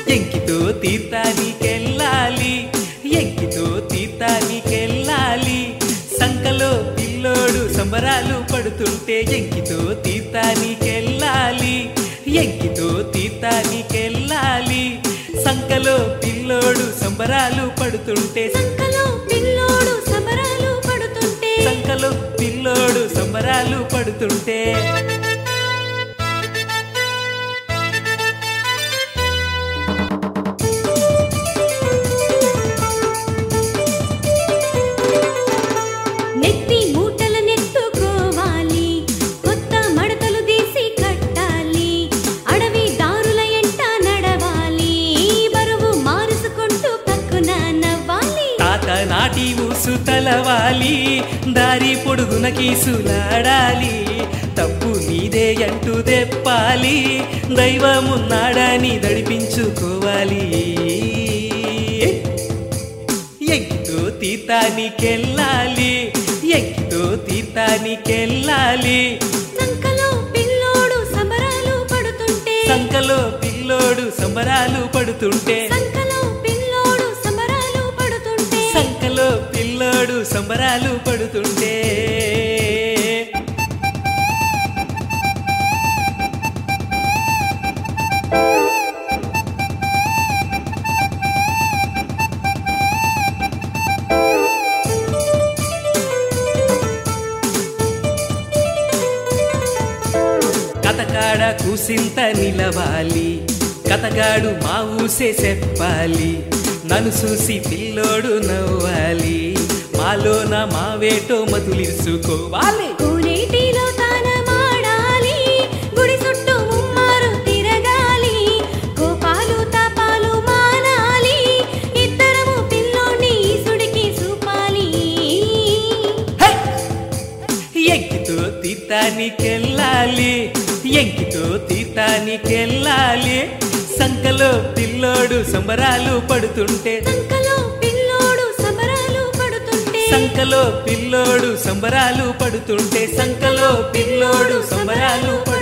ఎంకితో తీర్థానికెళ్ళాలి ఎంకితో తీర్థానికెళ్ళాలి సంకలో పిల్లోడు సంబరాలు పడుతుంటే ఎంకితో తీర్థానికెళ్ళాలి ఎంకితో తీర్థానికెళ్ళాలి సంకలో పిల్లోడు సంబరాలు పడుతుంటే సంకలో పిల్లోడు సమరాలు పడుతుంటే సంకలో పిల్లోడు సంబరాలు పడుతుంటే నెత్తి మూటల నెత్తుకోవాలి కొత్త మడతలు తీసి కట్టాలి అడవి దారుల ఎంట నడవాలి బరువు మారుసుకుంటూ పక్కున నవ్వాలి తాత నాటి ఊసు తలవాలి దారి పొడుగున కీసులాడాలి తప్పు నీదే అంటూ దెప్పాలి దైవమున్నాడని దడిపించుకోవాలి ఎక్కితో తీర్థానికెళ్ళాలి ఎక్కితో తీర్థానికెళ్ళాలి సంకలో పిల్లోడు సమరాలు పడుతుంటే సంకలో పిల్లోడు సంబరాలు పడుతుంటే సంకలో పిల్లోడు సమరాలు పడుతుంటే సంకలో పిల్లోడు సంబరాలు పడుతుంటే కథకాడ కూసింత నిలవాలి కథగాడు మా ఊసే చెప్పాలి నన్ను చూసి పిల్లోడు నవ్వాలి మాలోన మా వేటో మధులిసుకోవాలి కోనేటిలో తానమాడాలి గుడి చుట్టూ ముమ్మారు తిరగాలి కోపాలు తాపాలు మానాలి ఇద్దరము పిల్లోని ఈసుడికి చూపాలి హై! ఎంకితో తీర్థానికెళ్ళాలి ఎంకితో తీర్థానికెళ్ళాలి సంకలో పిల్లోడు సంబరాలు పడుతుంటే సంకలో పిల్లోడు సమరాలు పడుతుంటే సంకలో పిల్లోడు సంబరాలు పడుతుంటే సంకలో పిల్లోడు సంబరాలు పడుతుంటే